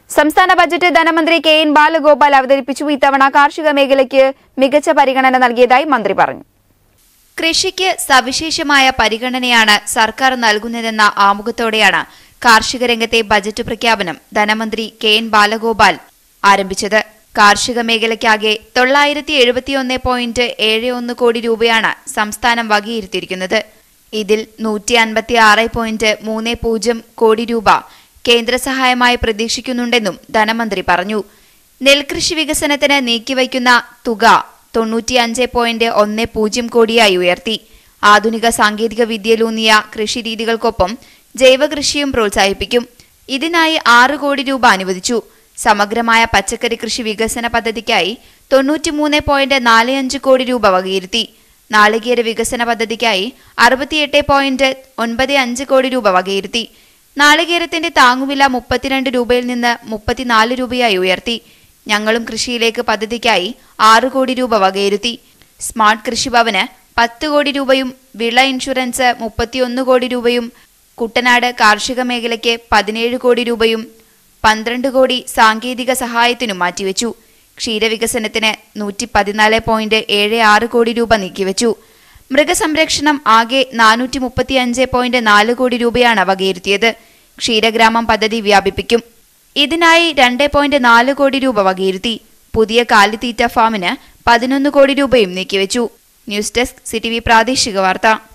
സംസ്ഥാന ബജറ്റ് ധനമന്ത്രി K N Balagopal അവതരിപ്പിച്ചു ഇത്തവണ കാർഷിക മേഖലയ്ക്ക് മികച്ച പരിഗണന നൽകിയതായി മന്ത്രി പറഞ്ഞു കൃഷിക്ക് സവിശേഷമായ പരിഗണനയാണ് സർക്കാർ നൽകുന്നതെന്ന ആമുഖത്തോടെയാണ് കാർഷിക രംഗത്തെ ബജറ്റ് പ്രഖ്യാപനം ധനമന്ത്രി കെ എൻ ബാലഗോപാൽ ആരംഭിച്ചത് കാർഷിക മേഖലയ്ക്കാകെ തൊള്ളായിരത്തി എഴുപത്തിയൊന്ന് പോയിന്റ് ഏഴ് ഒന്ന് കോടി രൂപയാണ് സംസ്ഥാനം വകയിരുത്തിയിരിക്കുന്നത് ഇതിൽ നൂറ്റി അൻപത്തി ആറ് പോയിന്റ് മൂന്ന് പൂജ്യം കോടി രൂപ കേന്ദ്ര സഹായമായി പ്രതീക്ഷിക്കുന്നുണ്ടെന്നും ധനമന്ത്രി പറഞ്ഞു നെൽകൃഷി വികസനത്തിന് നീക്കിവയ്ക്കുന്ന തുക തൊണ്ണൂറ്റിയഞ്ച് പോയിന്റ് ഒന്ന് പൂജ്യം കോടിയായി ഉയർത്തി ആധുനിക സാങ്കേതിക വിദ്യയിലൂന്നിയ കൃഷിരീതികൾക്കൊപ്പം ജൈവകൃഷിയും പ്രോത്സാഹിപ്പിക്കും ഇതിനായി ആറ് കോടി രൂപ അനുവദിച്ചു സമഗ്രമായ പച്ചക്കറി കൃഷി വികസന പദ്ധതിക്കായി തൊണ്ണൂറ്റിമൂന്ന് പോയിന്റ് നാല് അഞ്ച് കോടി രൂപ വകയിരുത്തി നാളികേര വികസന പദ്ധതിക്കായി അറുപത്തിയെട്ട് പോയിന്റ് ഒൻപത് അഞ്ച് കോടി രൂപ വകയിരുത്തി നാളികേരത്തിന്റെ താങ്ങുവില മുപ്പത്തിരണ്ട് രൂപയിൽ നിന്ന് മുപ്പത്തിനാല് രൂപയായി ഉയർത്തി ഞങ്ങളും കൃഷിയിലേക്ക് പദ്ധതിക്കായി ആറ് കോടി രൂപ വകയിരുത്തി സ്മാർട്ട് കൃഷിഭവന് പത്ത് കോടി രൂപയും വിള ഇൻഷുറൻസ് മുപ്പത്തിയൊന്ന് കോടി രൂപയും കുട്ടനാട് കാർഷിക മേഖലയ്ക്ക് പതിനേഴ് കോടി രൂപയും പന്ത്രണ്ട് കോടി സാങ്കേതിക സഹായത്തിനും മാറ്റിവെച്ചു ക്ഷീരവികസനത്തിന് നൂറ്റി പതിനാല് പോയിന്റ് ഏഴ് ആറ് കോടി രൂപ നീക്കിവെച്ചു മൃഗസംരക്ഷണം ആകെ നാനൂറ്റി മുപ്പത്തിയഞ്ച് പോയിന്റ് നാല് കോടി രൂപയാണ് വകയിരുത്തിയത് ക്ഷീരഗ്രാമം പദ്ധതി വ്യാപിപ്പിക്കും ഇതിനായി രണ്ട് പോയിന്റ് നാല് കോടി രൂപ വകയിരുത്തി പുതിയ കാലിത്തീറ്റ ഫാമിന് പതിനൊന്ന് കോടി രൂപയും നീക്കിവെച്ചു ന്യൂസ് ഡെസ്ക് സിറ്റിവി പ്രാദേശിക വാർത്ത